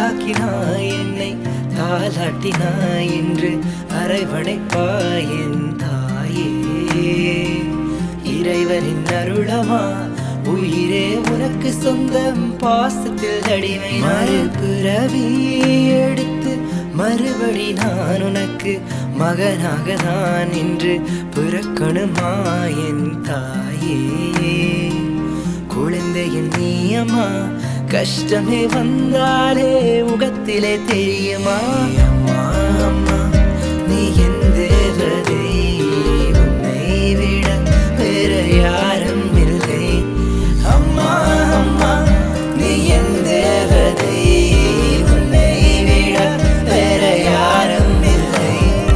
ஆளாக்கினாய் என்னை தாலாட்டினாய் என்று அரவணைப்பாய் என் தாயே இறைவனின் அருளமா உயிரே உனக்கு சொந்தம் பாசத்தில் அடிமை மறுபிறவி எடுத்து மறுபடி நான் உனக்கு மகனாக தான் இன்று பிறக்கணுமா என் தாயே குழந்தையின் நீயம்மா கஷ்டமே வந்தாலே முகத்திலே தெரியுமா அம்மா அம்மா நீ என் தேவதை உன்னை விட வேற யாரும் இல்லை அம்மா அம்மா நீ என் தேவதை உன்னை விட வேற யாரும் இல்லை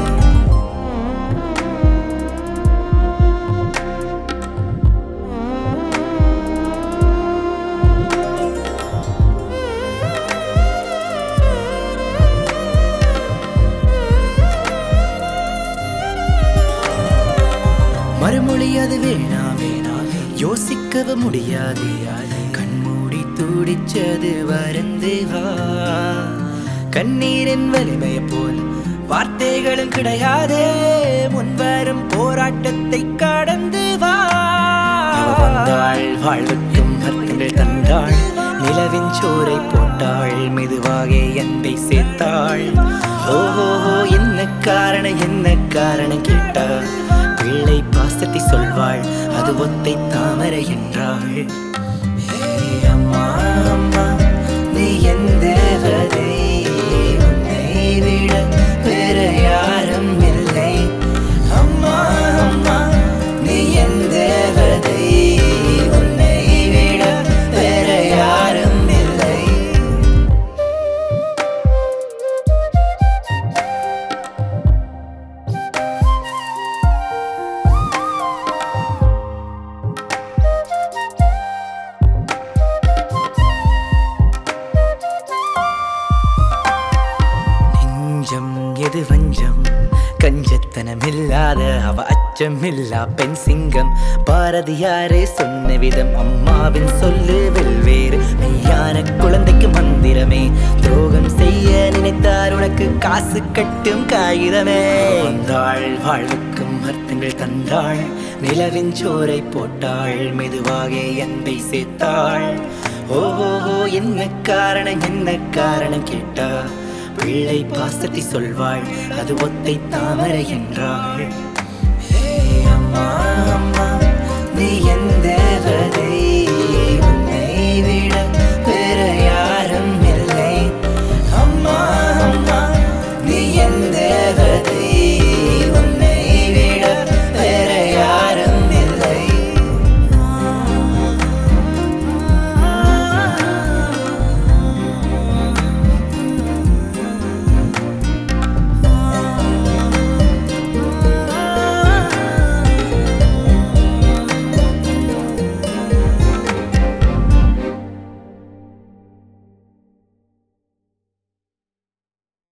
மறுமொழி அது வேணா வேணா யோசிக்கவே முடியாது கண்மூடி துடிச்சது வருந்து வா கண்ணீரின் வலிமையை போல் வார்த்தைகளும் கிடையாதே முன்வரும் போராட்டத்தை கடந்து வா அவ வந்தாள் வாழ்வுக்கும் அர்த்தங்கள் தந்தாள் நிலவின் சோரை போட்டாள் மெதுவாக அன்பை சேர்த்தாள் ஓஹோ என்ன காரணம் என்ன காரணம் கேட்டா பிள்ளை பாசத்தை சொல்வாள் அது ஒத்தை தாமரை என்றாள் ஹே அம்மா அம்மா நீ என் தேவதை உன்னை விட வேற யாரும் இல்லை அம்மா அம்மா நீ என் தேவதை உன்னை விட வேற யாரும் இல்லை நெஞ்சம் எது வஞ்சம் கஞ்சத்தனமில்லாத அவ அச்சமில்லா பெண் சிங்கம் பாரதியாரே சொன்ன விதம் அம்மாவின் சொல்லு வெல்வேறு மெய்யான குழந்தைக்கு மந்திரமே துரோகம் செய்ய நினைத்தார் உனக்கு காசு கட்டும் காகிதமே வந்தாள் வாழ்வுக்கும் அர்த்தங்கள் தந்தாள் நிலவின் சோரை போட்டாள் மெதுவாக அன்பை சேர்த்தாள் ஓஹோ என்ன காரணம் என்ன காரணம் கேட்டா பிள்ளை பாசத்தை சொல்வாள் அது ஒத்தை தாமரை என்றாள்